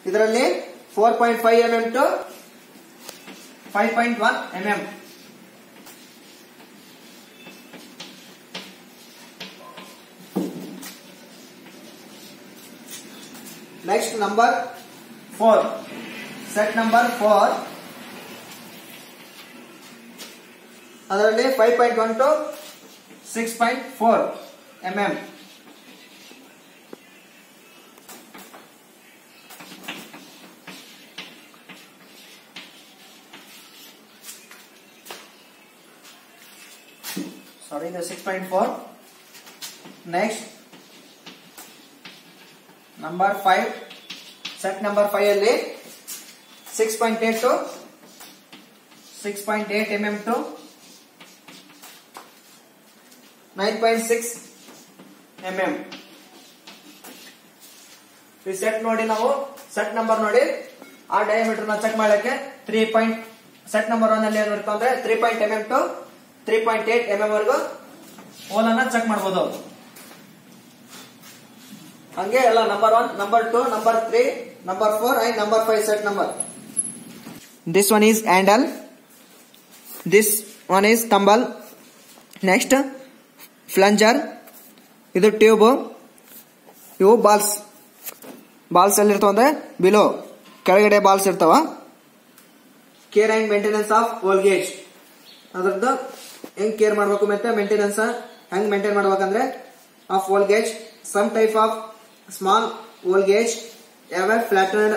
ಇದರಲ್ಲಿ four point five M M to five point one M M next number four set number four ಅದರಲ್ಲಿ five point one to six point four M M sorry the 6.4 next number 5 set number 5 ಅಲ್ಲಿ 6.8 to 6.8 mm to 9.6 mm ಈ set ನೋಡಿ ನಾವು set number ನೋಡಿ ಆ diameter ನ check ಮಾಡಕ್ಕೆ three point set number one ಅಲ್ಲಿ ಏನಿರುತ್ತೆ ಅಂದ್ರೆ three point M M to three point eight M M ವರೆಗೂ ಹೋಲ್ ಅನ್ನ ಚೆಕ್ ಮಾಡಬಹುದು ಹಂಗೆ ಎಲ್ಲ number one number two number three number four and number five set number this one is handle this one is thimble next plunger ಇದು tube ಇವು balls balls ಎಲ್ಲಿರ್ತಾವ ಅಂದ್ರೆ below ಕೆಳಗಡೆ balls ಇರ್ತಾವ care and maintenance of hole gauge ಅದ್ರದ್ದು ಹೆಂಗ್ care ಮಾಡ್ಬೇಕು ಮತ್ತೆ maintenance ಹೆಂಗ್ ಮೇಂಟೈನ್ ಮಾಡ್ಬೇಕಂದ್ರೆ of hole gauge some type of small hole gauge ever flattered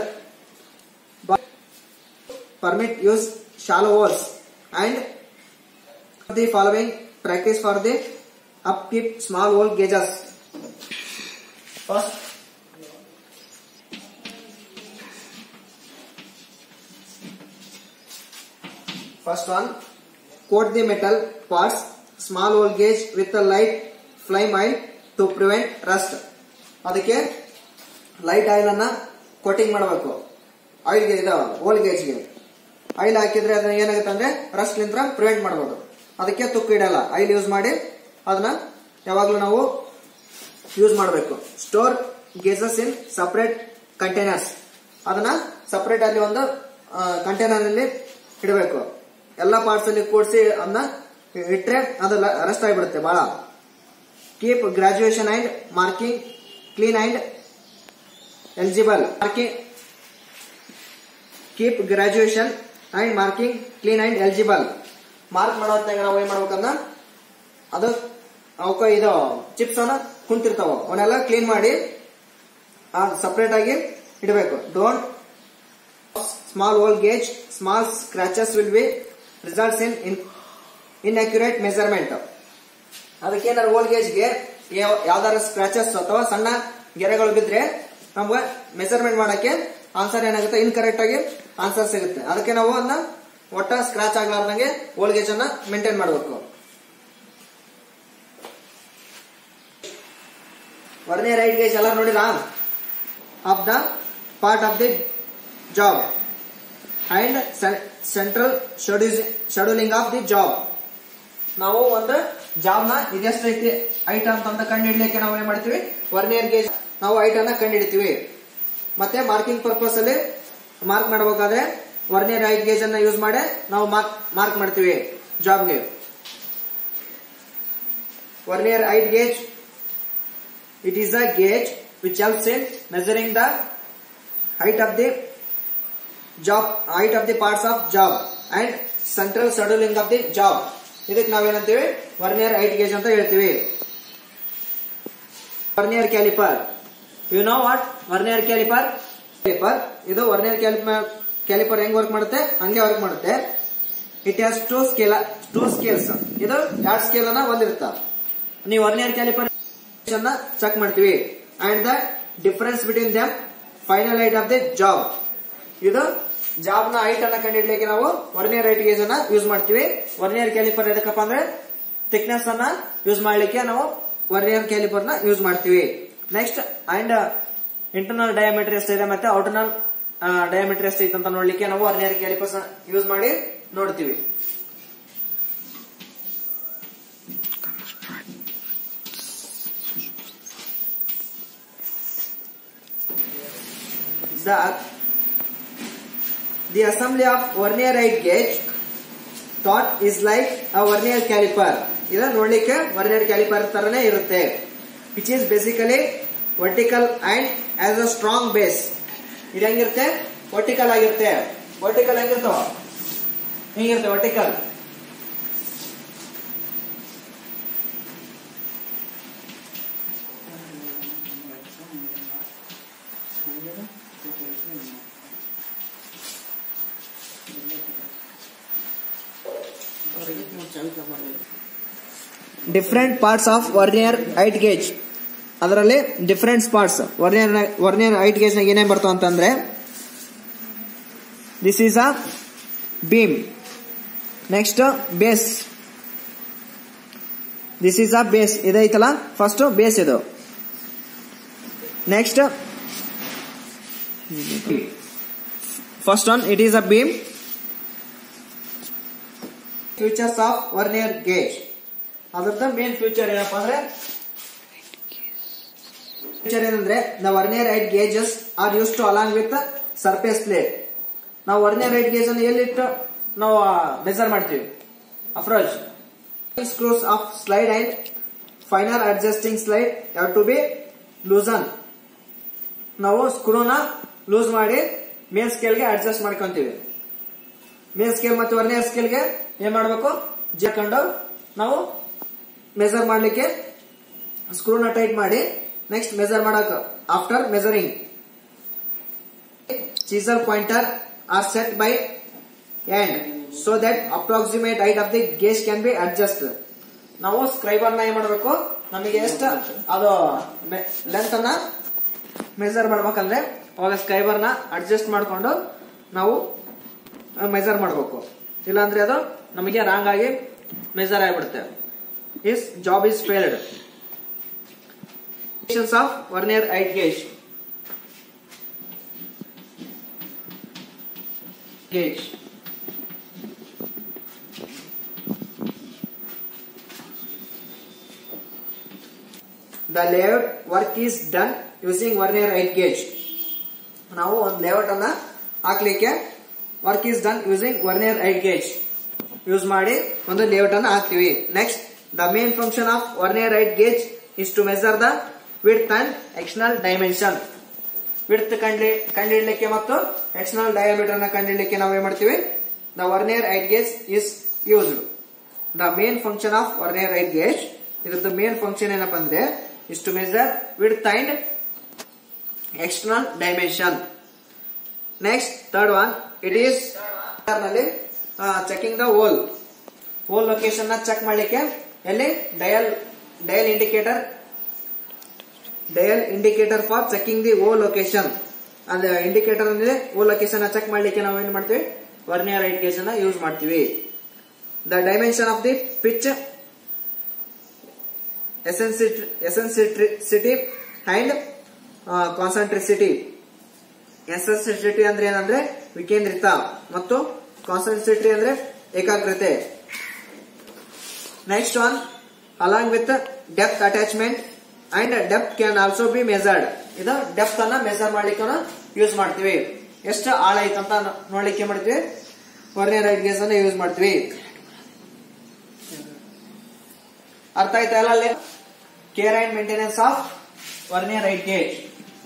permit use shallow holes and the following practice for the upkeep small hole gauges first First one, coat the metal parts small hole gauge with a light flame oil to prevent rust. ಅದಕ್ಕೆ light oil ಅನ್ನ coating ಮಾಡಬೇಕು ಆಯಿಲ್ಗೆ ಇದು hole ಗೇಜ್ಗೆ oil ಹಾಕಿದ್ರೆ ಅದನ್ನ ಏನಾಗುತ್ತೆ ಅಂದ್ರೆ Rust ನಿಂತ್ರ prevent ಮಾಡಬಹುದು ಅದಕ್ಕೆ ತುಕ್ಕು ಇಡಲ್ಲ ಆಯಿಲ್ ಯೂಸ್ ಮಾಡಿ ಅದನ್ನ ಯಾವಾಗ್ಲೂ ನಾವು ಯೂಸ್ ಮಾಡಬೇಕು store gauges in separate containers ಅದನ್ನ ಸಪರೇಟ್ ಅಲ್ಲಿ ಒಂದು ಕಂಟೈನರ್ ಅಲ್ಲಿ ಇಡಬೇಕು ಎಲ್ಲ ಪಾರ್ಟ್ಸ್ ಅಲ್ಲಿ ಕೂಡಿಸಿ ಅದನ್ನ ಇಟ್ರೆ ಅದು ರಸ್ಟ್ ಆಗಿಬಿಡುತ್ತೆ ಬಹಳ keep graduation and marking clean and eligible marking keep graduation and marking clean and eligible mark ಮಾಡೋ ಹೊತ್ನಾಗ ನಾವು ಏನ್ ಮಾಡ್ಬೇಕಂದ್ರ ಅದು ಅವಕ್ಕ ಇದು ಚಿಪ್ಸ್ ಅನ್ನ ಕುಂತಿರ್ತಾವ ಅವನ್ನೆಲ್ಲ ಕ್ಲೀನ್ ಮಾಡಿ ಸಪರೇಟ್ ಆಗಿ ಇಡಬೇಕು don't small hole gauge small scratches will be results in inaccurate measurement ಅದಕ್ಕೆ ಏನಾದ್ರು ಹೋಲ್ ಗೇಜ್ಗೆ ಯಾವ್ದಾದ್ರು ಸ್ಕ್ರಾಚಸ್ ಅಥವಾ ಸಣ್ಣ ಗೆರೆಗಳು ಬಿದ್ರೆ ನಮ್ಗೆ ಮೆಜರ್ಮೆಂಟ್ ಮಾಡಕ್ಕೆ ಆನ್ಸರ್ ಏನಾಗುತ್ತೆ ಇನ್ಕರೆಕ್ಟ್ ಆಗಿ ಆನ್ಸರ್ ಸಿಗುತ್ತೆ ಅದಕ್ಕೆ ನಾವು ಅದನ್ನ ಒಟ್ಟ ಸ್ಕ್ರಾಚ್ ಆಗ್ಲಾರ್ದಂಗೆ ಹೋಲ್ ಗೇಜ್ ಅನ್ನ ಮೇಂಟೈನ್ ಮಾಡಬೇಕು ವರ್ನಿಯರ್ ರೈಟ್ ಗೇಜ್ ಎಲ್ಲ ನೋಡಿರಾ of the part of the job and central scheduling of the job ನಾವು ಒಂದು ಜಾಬ್ ನ ಇದೆಷ್ಟು ಐತಿ ಐಟ್ ಅಂತ ಕಂಡುಹಿಡ್ಲಿಕ್ಕೆ ನಾವು ಏನ್ ಮಾಡ್ತೀವಿ ವರ್ನಿಯರ್ ಗೇಜ್ ನಾವು ಐಟ್ ಅನ್ನ ಕಂಡುಹಿಡಿತೀವಿ ಮತ್ತೆ ಮಾರ್ಕಿಂಗ್ ಪರ್ಪಸ್ ಅಲ್ಲಿ ಮಾರ್ಕ್ ಮಾಡಬೇಕಾದ್ರೆ ವರ್ನಿಯರ್ ಐಟ್ ಗೇಜ್ ಅನ್ನ ಯೂಸ್ ಮಾಡಿ ನಾವು ಮಾರ್ಕ್ ಮಾಡ್ತೀವಿ ಜಾಬ್ಗೆ vernier height gauge it is a gauge which helps in measuring the height of the job height of the parts of job and central scheduling of the job ಇದಕ್ಕೆ ನಾವೇನಂತೀವಿ vernier height gauge ಅಂತ ಹೇಳ್ತೀವಿ vernier caliper you know what vernier caliper caliper ಇದು vernier caliper caliper ಹೆಂಗ್ work ಮಾಡುತ್ತೆ ಹಂಗೆ work ಮಾಡುತ್ತೆ it has two scale two scales ಇದು ಎರಡ್ ಸ್ಕೇಲ್ ಅನ್ನ ಹೊಂದಿರುತ್ತ ನೀವು ವರ್ನಿಯರ್ ಕ್ಯಾಲಿಪರ್ ಅನ್ನ ಚೆಕ್ ಮಾಡ್ತೀವಿ and the difference between them final height of the job ಇದು ಜಾಬ್ ನ ಹೈಟ್ ಅನ್ನ ಕಂಡುಹಿಡ್ಲಿಕ್ಕೆ ನಾವು ವರ್ನಿಯರ್ ಹೈಟ್ ಗೇಜ್ ಅನ್ನ ಯೂಸ್ ಮಾಡ್ತೀವಿ ವರ್ನಿಯರ್ ಕ್ಯಾಲಿಪರ್ ಎದಕ್ಕಪ್ಪ ಅಂದ್ರೆ ಥಿಕ್ನೆಸ್ ಅನ್ನ ಯೂಸ್ ಮಾಡ್ಲಿಕ್ಕೆ ನಾವು ವರ್ನಿಯರ್ ಕ್ಯಾಲಿಪರ್ ನ ಯೂಸ್ ಮಾಡ್ತೀವಿ ನೆಕ್ಸ್ಟ್ ಅಂಡ್ ಇಂಟರ್ನಲ್ ಡಯಾಮೀಟರ್ ಎಷ್ಟಿದೆ ಮತ್ತೆ ಔಟರ್ನಲ್ ಡಯಾಮೀಟರ್ ಎಷ್ಟೈತೆ ಅಂತ ನೋಡ್ಲಿಕ್ಕೆ ನಾವು ವರ್ನಿಯರ್ ಕ್ಯಾಲಿಪರ್ಸ್ ಯೂಸ್ ಮಾಡಿ ನೋಡ್ತೀವಿ the the assembly of vernier height gauge that is like a vernier caliper ಇದು ನೋಡ್ಲಿಕ್ಕೆ ವರ್ನಿಯರ್ ಕ್ಯಾಲಿಪರ್ ತರನೇ ಇರುತ್ತೆ which is basically vertical and has a strong base ಇದು ಹೆಂಗಿರುತ್ತೆ ವರ್ಟಿಕಲ್ ಆಗಿರುತ್ತೆ ವರ್ಟಿಕಲ್ ಹೆಂಗಿರ್ತಾವ ಹಿಂಗಿರುತ್ತೆ vertical different parts of vernier height gauge ಅದರಲ್ಲಿ different parts vernier vernier height gauge ನಾಗ ಏನೇನ್ ಬರ್ತಾವ ಅಂತಂದ್ರೆ this is a beam next base this is a base ಇದೈತಲ್ಲ ಫಸ್ಟ್ ಬೇಸ್ ಇದು next first one it is a beam features of vernier gauge ಅದ್ರದ್ದು main feature ಏನಪ್ಪಾ ಅಂದ್ರೆ feature ಏನಂದ್ರೆ the vernier height gauges are use to along with surface plate ನಾವು vernier height gauge ಅನ್ನು ಎಲ್ಲಿಟ್ಟು ನಾವು ಮೆಜರ್ ಮಾಡ್ತೀವಿ ಅಫ್ರೋಜ್ screws of slide and final adjusting slide have to be loosen ನಾವು ಸ್ಕ್ರೂನ ಲೂಸ್ ಮಾಡಿ ಮೇನ್ ಸ್ಕೇಲ್ಗೆ ಅಡ್ಜಸ್ಟ್ ಮಾಡ್ಕೊಂತೀವಿ ಮೇನ್ ಸ್ಕೇಲ್ ಮತ್ತು ವರ್ನಿಯರ್ ಸ್ಕೇಲ್ಗೆ ಏನ್ ಮಾಡ್ಬೇಕು ಜಕೊಂಡು ನಾವು ಮೆಜರ್ ಮಾಡ್ಲಿಕ್ಕೆ ಸ್ಕ್ರೂನ ಟೈಟ್ ಮಾಡಿ ನೆಕ್ಸ್ಟ್ ಮೆಜರ್ ಮಾಡಕ್ ಆಫ್ಟರ್ ಮೆಜರಿಂಗ್ ಚೀಸರ್ pointer are set by hand so that approximate height of the gauge can be adjust ನಾವು ಸ್ಕ್ರೈಬರ್ ನ ಏನ್ ಮಾಡ್ಬೇಕು ನಮಗೆ ಎಷ್ಟು ಅದು ಲೆಂತ್ ಅನ್ನ ಮೆಜರ್ ಮಾಡ್ಬೇಕಂದ್ರೆ ಅವಾಗ ಸ್ಕ್ರೈಬರ್ ನ ಅಡ್ಜಸ್ಟ್ ಮಾಡ್ಕೊಂಡು ನಾವು ಮೆಜರ್ ಮಾಡಬೇಕು ಇಲ್ಲಾಂದ್ರೆ ಅದು ನಮಗೆ ರಾಂಗ್ ಆಗಿ ಮೆಜರ್ ಆಗಿಬಿಡುತ್ತೆ is job is failed of vernier height gauge gauge the layout work is done using vernier height gauge ನಾವು ಒಂದು ಲೇಔಟ್ ಅನ್ನ ಹಾಕ್ಲಿಕ್ಕೆ work is done using vernier height gauge use ಮಾಡಿ ಒಂದು ಲೇಔಟ್ ಅನ್ನು ಹಾಕ್ತಿವಿ next the main function of vernier height gauge is to measure the width and external dimension width ಕಂಡು ಕಂಡುಹಿಡಲಿಕ್ಕೆ ಮತ್ತು ಎಕ್ಸ್ಟರ್ನಲ್ ಡಯಾಮೀಟರ್ ನ ಕಂಡುಹಿಡಲಿಕ್ಕೆ ನಾವು ಏನ್ ಮಾಡ್ತೀವಿ the vernier height gauge is used the main function of vernier height gauge ಇದ್ರದ್ದು main function ಏನಪ್ಪ ಅಂದ್ರೆ is to measure width and external dimension next third one it is ನಲ್ಲಿ checking the hole hole location ನ check ಮಾಡ್ಲಿಕ್ಕೆ ಎಲ್ಲಿ dial dial indicator dial indicator for checking the ಓ location ಅಂದ್ರೆ indicator ಅಂದ್ರೆ ಓ ಲೊಕೇಶನ್ ನ ಚೆಕ್ ಮಾಡ್ಲಿಕ್ಕೆ ನಾವು ಏನ್ ಮಾಡ್ತೀವಿ ವರ್ನಿಯರ್ ರೈಟ್ ಗೇಜ್ ಅನ್ನ ಯೂಸ್ ಮಾಡ್ತೀವಿ the dimension of the pitch eccentricity and concentricity eccentricity ಅಂದ್ರೆ ಏನಂದ್ರೆ ವಿಕೇಂದ್ರಿತ ಮತ್ತು ಕಾನ್ಸಂಟ್ರಿಸಿಟಿ ಅಂದ್ರೆ ಏಕಾಗ್ರತೆ next one along with depth attachment and depth can also be measured ಇದು ಡೆಪ್ತ್ ಅನ್ನ ಮೆಜರ್ ಮಾಡ್ಲಿಕ್ಕೆ ಯೂಸ್ ಮಾಡ್ತೀವಿ ಎಷ್ಟು ಆಳ ಐತಂತ ನೋಡ್ಲಿಕ್ಕೆ ಮಾಡ್ತೀವಿ ವರ್ನಿಯರ್ ರೈಟ್ ಗೇಜ್ ಅನ್ನ ಯೂಸ್ ಮಾಡ್ತೀವಿ ಅರ್ಥ ಆಯ್ತಾ ಎಲ್ಲ ಅಲ್ಲಿ care and maintenance of vernier height gauge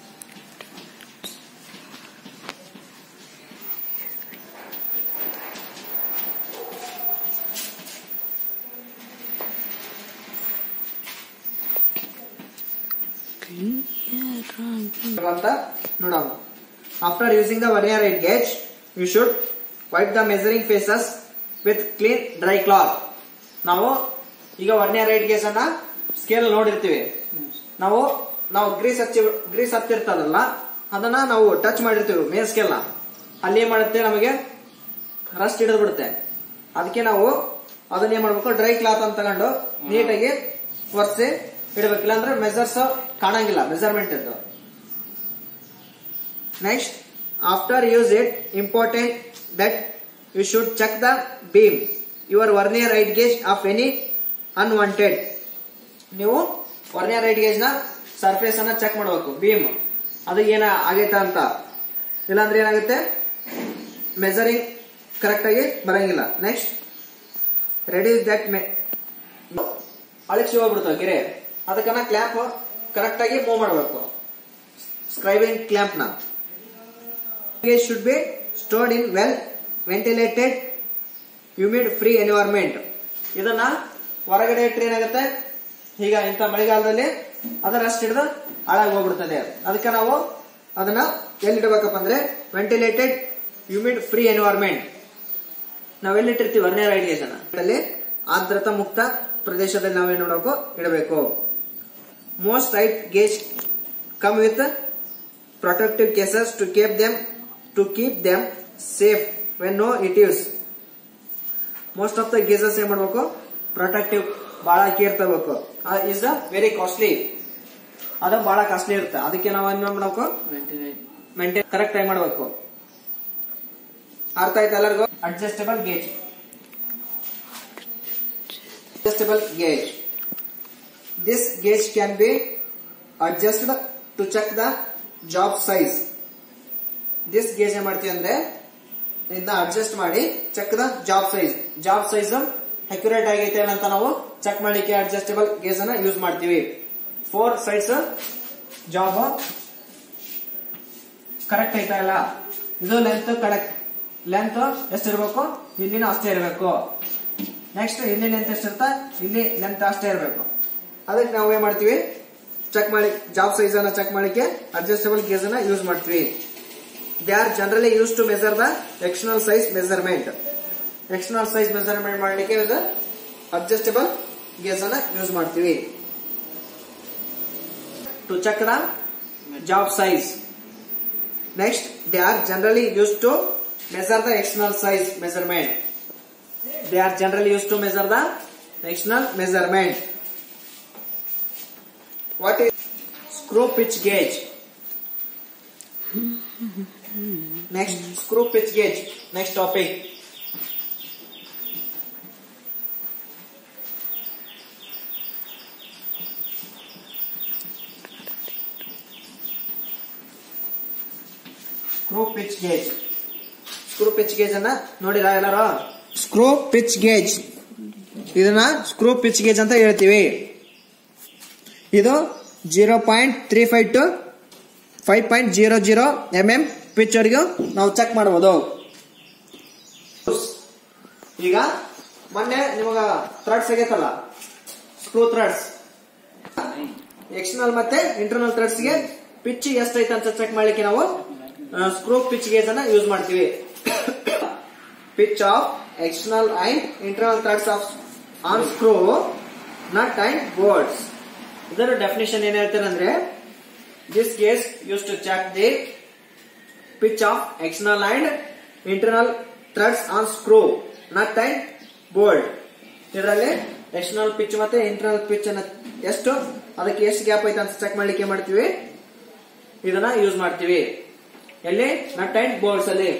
ಅಂತ ನೋಡೋಣ after using the vernier height gauge you should wipe the measuring faces with clean dry cloth ನಾವು ಈಗ ವರ್ನಿಯರ್ ರೈಟ್ ಗೇಜ್ ಅನ್ನ ಸ್ಕೇಲ್ ನೋಡಿರ್ತೀವಿ ನಾವು ನಾವು ಗ್ರೀಸ್ ಹಚ್ಚಿ ಗ್ರೀಸ್ ಹತ್ತಿರ್ತದಲ್ಲ ಅದನ್ನ ನಾವು ಟಚ್ ಮಾಡಿರ್ತೀವಿ ಮೇನ್ ಸ್ಕೇಲ್ ನ ಅಲ್ಲಿ ಏನ್ ಮಾಡುತ್ತೆ ನಮಗೆ ರಸ್ಟ್ ಹಿಡಿದು ಬಿಡುತ್ತೆ ಅದಕ್ಕೆ ನಾವು ಅದನ್ನ ಏನ್ ಮಾಡ್ಬೇಕು ಡ್ರೈ ಕ್ಲಾತ್ ಅಂತ ತಗೊಂಡು ನೀಟಾಗಿ ಒರೆಸಿ ಇಡಬೇಕಿಲ್ಲ ಅಂದ್ರೆ ಮೆಜರ್ಸ್ ಕಾಣಂಗಿಲ್ಲ ಮೆಜರ್ಮೆಂಟ್ ಇದ್ದು next after use it important that you should check the beam your vernier height gauge of any unwanted ನೀವು ವರ್ನಿಯರ್ ರೈಟ್ ಗೇಜ್ ನ ಸರ್ಫೇಸ್ ಅನ್ನ ಚೆಕ್ ಮಾಡಬೇಕು ಬೀಮ್ ಅದು ಏನ ಆಗೈತಾ ಅಂತ ಇಲ್ಲಾಂದ್ರೆ ಏನಾಗುತ್ತೆ ಮೆಜರಿಂಗ್ ಕರೆಕ್ಟ್ ಆಗಿ ಬರಂಗಿಲ್ಲ ನೆಕ್ಸ್ಟ್ ರೆಡ್ಯೂಸ್ ದಟ್ ಅಳಿಸಿ ಹೋಗ್ಬಿಡ್ತಾವ ಗೆರೆ ಅದಕ್ಕನ್ನ ಕ್ಲ್ಯಾಂಪ್ ಕರೆಕ್ಟ್ ಆಗಿ ಮೂವ್ ಮಾಡಬೇಕು ಸ್ಕ್ರೈಬಿಂಗ್ ಕ್ಲ್ಯಾಂಪ್ ನ should be stored in well ventilated humid free environment ಇದನ್ನ ಹೊರಗಡೆ ಇಟ್ಟರೆ ಏನಾಗುತ್ತೆ ಈಗ ಇಂಥ ಮಳೆಗಾಲದಲ್ಲಿ ಅದರ ಅಷ್ಟು ಹಿಡಿದು ಹಾಳಾಗಿ ಹೋಗ್ಬಿಡ್ತದೆ ಅದಕ್ಕೆ ನಾವು ಅದನ್ನ ಎಲ್ಲಿಡಬೇಕಪ್ಪ ಅಂದ್ರೆ ವೆಂಟಿಲೇಟೆಡ್ ಹ್ಯೂಮಿಡ್ ಫ್ರೀ ಎನ್ವೈರ್ಮೆಂಟ್ ನಾವೆಲ್ಲಿಟ್ಟಿರ್ತೀವಿ ಹನ್ನೆರಡು ಐಡಿಯೇಷನ್ ಅಲ್ಲಿ ಆರ್ದ್ರತಾ ಮುಕ್ತ ಪ್ರದೇಶದಲ್ಲಿ ನಾವೇನ್ ನೋಡಬೇಕು ಇಡಬೇಕು most tight gauge come with protective cases to keep them to keep them safe when no it use most of the gauges ಏನ್ ಮಾಡ್ಬೇಕು ಪ್ರೊಟೆಕ್ಟಿವ್ ಬಹಳ ಕೇರ್ ತಗೋಬೇಕು ಇಸ್ ಅ ವೆರಿ ಕಾಸ್ಟ್ಲಿ ಅದು ಬಹಳ ಕಾಸ್ಟ್ಲಿ ಇರುತ್ತೆ ಅದಕ್ಕೆ ನಾವು ಏನ್ ಮಾಡ್ಬೇಕು ಮೇಂಟೈನ್ ಕರೆಕ್ಟ್ ಆಗಿ ಮಾಡಬೇಕು ಅರ್ಥ ಆಯ್ತು ಎಲ್ಲರಿಗೂ adjustable gauge adjustable gauge. This gauge can be adjusted to check the job size. This gauge ಏನ್ ಮಾಡ್ತೀವಿ ಅಂದ್ರೆ ಇದನ್ನ ಅಡ್ಜಸ್ಟ್ ಮಾಡಿ check the job size job size accurate ಆಗೈತೆ ಅಂತ ನಾವು ಚೆಕ್ ಮಾಡ್ಲಿಕ್ಕೆ ಅಡ್ಜಸ್ಟಬಲ್ ಗೇಜ್ ಅನ್ನ ಯೂಸ್ ಮಾಡ್ತೀವಿ ಫೋರ್ ಸೈಡ್ಸ್ ಜಾಬ್ ಕರೆಕ್ಟ್ ಐತಾ ಇಲ್ಲ ಇದು ಲೆಂತ್ ಕರೆಕ್ಟ್ ಲೆಂತ್ ಎಷ್ಟಿರ್ಬೇಕು ಇಲ್ಲಿನ ಅಷ್ಟೇ ಇರಬೇಕು ನೆಕ್ಸ್ಟ್ ಇಲ್ಲಿ ಲೆಂತ್ ಎಷ್ಟಿರುತ್ತೆ ಇಲ್ಲಿ ಲೆಂತ್ ಅಷ್ಟೇ ಇರಬೇಕು ಅದಕ್ಕೆ ನಾವು ಏನ್ ಮಾಡ್ತೀವಿ ಚೆಕ್ ಮಾಡಿ ಜಾಬ್ ಸೈಜ್ ಅನ್ನ ಚೆಕ್ ಮಾಡಲಿಕ್ಕೆ ಅಡ್ಜಸ್ಟಬಲ್ ಗೇಜ್ ಅನ್ನ ಯೂಸ್ ಮಾಡ್ತೀವಿ they are generally use to measure the external size measurement external size measurement ಮಾಡಲಿಕ್ಕೆ ಅಡ್ಜಸ್ಟಬಲ್ ಗೇಜ್ ಅನ್ನ ಯೂಸ್ ಮಾಡ್ತೀವಿ to check the job size next they are generally use to measure the external size measurement they are generally used to measure the external measurement. What is screw pitch gauge? Next, screw pitch gauge. Next topic. Screw pitch gauge. Screw pitch gauge ಅನ್ನ ನೋಡಿರಾ ಎಲ್ಲರೂ screw pitch gauge ಇದನ್ನ screw pitch gauge ಅಂತ ಹೇಳ್ತೀವಿ ಇದು zero point three five to five point zero zero M M pitch ವರೆಗೂ ನಾವು check ಮಾಡಬಹುದು ಈಗ ಮೊನ್ನೆ ನಿಮಗ ಥ್ರೆಡ್ಸ್ ಆಗೈತಲ್ಲ ಸ್ಕ್ರೂ ಥ್ರೆಡ್ಸ್ ಎಕ್ಸ್ಟರ್ನಲ್ ಮತ್ತೆ ಇಂಟರ್ನಲ್ ಥ್ರೆಡ್ಸ್ ಗೆ ಪಿಚ್ ಎಷ್ಟೈತೆ ಅಂತ ಚೆಕ್ ಮಾಡ್ಲಿಕ್ಕೆ ನಾವು ಸ್ಕ್ರೂ ಪಿಚ್ ಗೇಜ್ ಅನ್ನ ಯೂಸ್ ಮಾಡ್ತೀವಿ pitch of external and internal threads of on screw nut and bolts ಇದರ ಡೆಫಿನೇಷನ್ ಏನ್ ಹೇಳ್ತಾರೆ ಅಂದ್ರೆ this gauge use to check the pitch of external and internal threads on screw nut and bolt ಇದರಲ್ಲಿ external pitch ಮತ್ತೆ internal pitch ಅನ್ನ ಎಷ್ಟು ಅದಕ್ಕೆ ಎಷ್ಟು ಗ್ಯಾಪ್ ಐತೆ ಅಂತ ಚೆಕ್ ಮಾಡ್ಲಿಕ್ಕೆ ಏನ್ ಮಾಡ್ತೀವಿ ಇದನ್ನ ಯೂಸ್ ಮಾಡ್ತೀವಿ ಎಲ್ಲಿ ನಟ್ ಅಂಡ್ ಬೋಲ್ಟ್ಸ್ ಅಲ್ಲಿ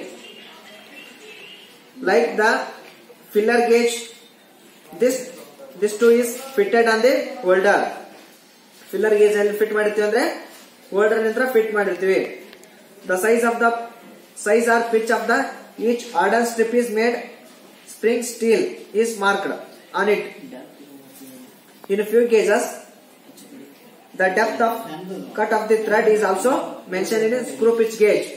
like the filler gauge this this too is fitted on the holder filler gauge ಅಲ್ಲಿ ಫಿಟ್ ಮಾಡಿರ್ತೀವಿ ಅಂದ್ರೆ ಹೋಲ್ಡರ್ ನಿಂತ್ರ ಫಿಟ್ ಮಾಡಿರ್ತೀವಿ the size of the size or pitch of the each order strip is made spring steel is marked on it in few gauges the depth of cut of the thread is also mention in screw pitch gauge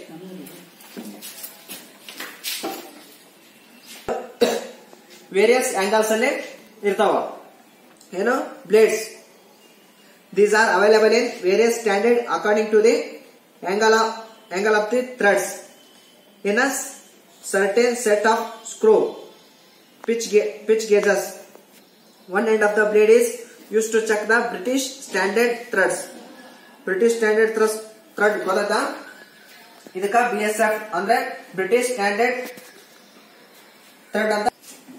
various angles ಅಲ್ಲಿ ಇರ್ತಾವ ಏನು blades these are available in various standard according to the angle angle of the Threads in a certain set of screw pitch pitch gauges one end of the blade is use to check the British standard threads British standard threads thread ಗೊತ್ತಾ ಇದಕ್ಕ B S F ಅಂದ್ರೆ British standard thread ಅಂತ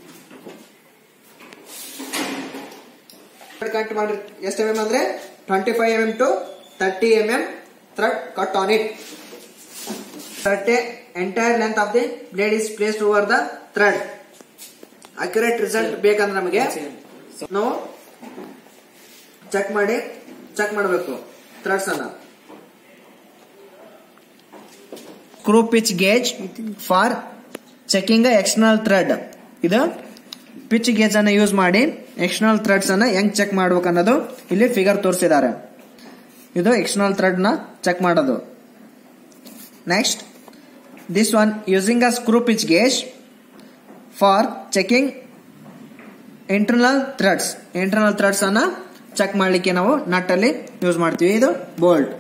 cut ಮಾಡಿ ಎಷ್ಟು M M ಅಂದ್ರೆ twenty five M M to thirty M M thread cut on it thirty entire length of the blade is placed over the thread accurate result ಬೇಕಂದ್ರೆ ನಮಗೆ ನಾವು check ಮಾಡಿ check ಮಾಡಬೇಕು threads ಅನ್ನ screw pitch gauge for checking external thread ಇದು pitch gauge ಅನ್ನ use ಮಾಡಿ external threads ಅನ್ನ ಹೆಂಗ್ ಚೆಕ್ ಮಾಡ್ಬೇಕು ಅನ್ನೋದು ಇಲ್ಲಿ ಫಿಗರ್ ತೋರಿಸಿದ್ದಾರೆ ಇದು ಎಕ್ಸ್ಟರ್ನಲ್ ಥ್ರೆಡ್ ನ ಚೆಕ್ ಮಾಡೋದು next this one using a screw pitch gauge for checking internal threads internal threads ಅನ್ನ ಚೆಕ್ ಮಾಡ್ಲಿಕ್ಕೆ ನಾವು ನಟ್ ಅಲ್ಲಿ ಯೂಸ್ ಮಾಡ್ತೀವಿ ಇದು ಬೋಲ್ಟ್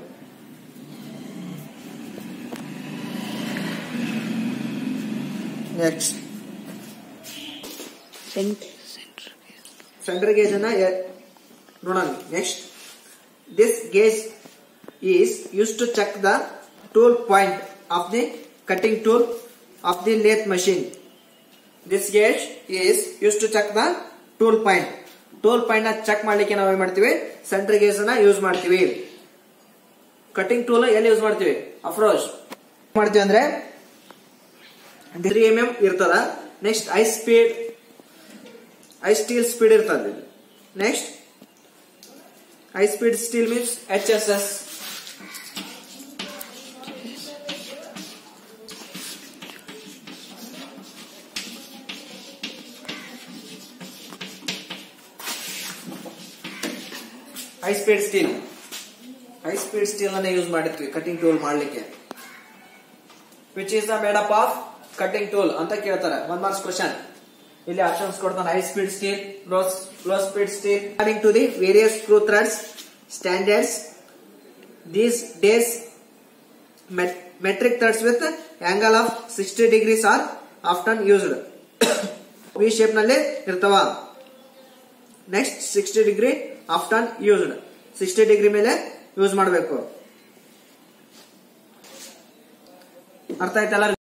ನೆಕ್ಸ್ಟ್ ಸೆಂಟರ್ ಗೇಜ್ ಅನ್ನ ಎ- ನೋಡೋಣ next this gauge is use to check the tool point of the cutting tool of the lathe machine this gauge is use to check the tool point tool point ನ check ಮಾಡ್ಲಿಕ್ಕೆ ನಾವು ಏನ್ ಮಾಡ್ತೀವಿ centre gauge ಅನ್ನ use ಮಾಡ್ತೀವಿ cutting tool ಎಲ್ಲಿ use ಮಾಡ್ತೀವಿ ಅಫ್ರೋಜ್ ಮಾಡ್ತೀವಿ ಅಂದ್ರೆ ತ್ರೀ ಎಂ ಎಂ ಇರ್ತದ next high speed high steel speed ಇರ್ತದೆ next high speed steel means H S S high speed steel high speed steel ಅನ್ನ ಯೂಸ್ ಮಾಡಿದ್ವಿ ಕಟಿಂಗ್ ಟೂಲ್ ಮಾಡ್ಲಿಕ್ಕೆ which is the made up of cutting tool ಅಂತ ಕೇಳ್ತಾರೆ one marks question ಇಲ್ಲಿ options ಕೊಡ್ತಾನೆ high speed steel low low speed steel according to the various screw threads standards these days metric threads with angle of 60 degrees are often used V shape ನಲ್ಲಿ ಇರ್ತವ next sixty degree often used sixty degree ಮೇಲೆ use ಮಾಡಬೇಕು ಅರ್ಥ ಆಯ್ತಲ್ಲ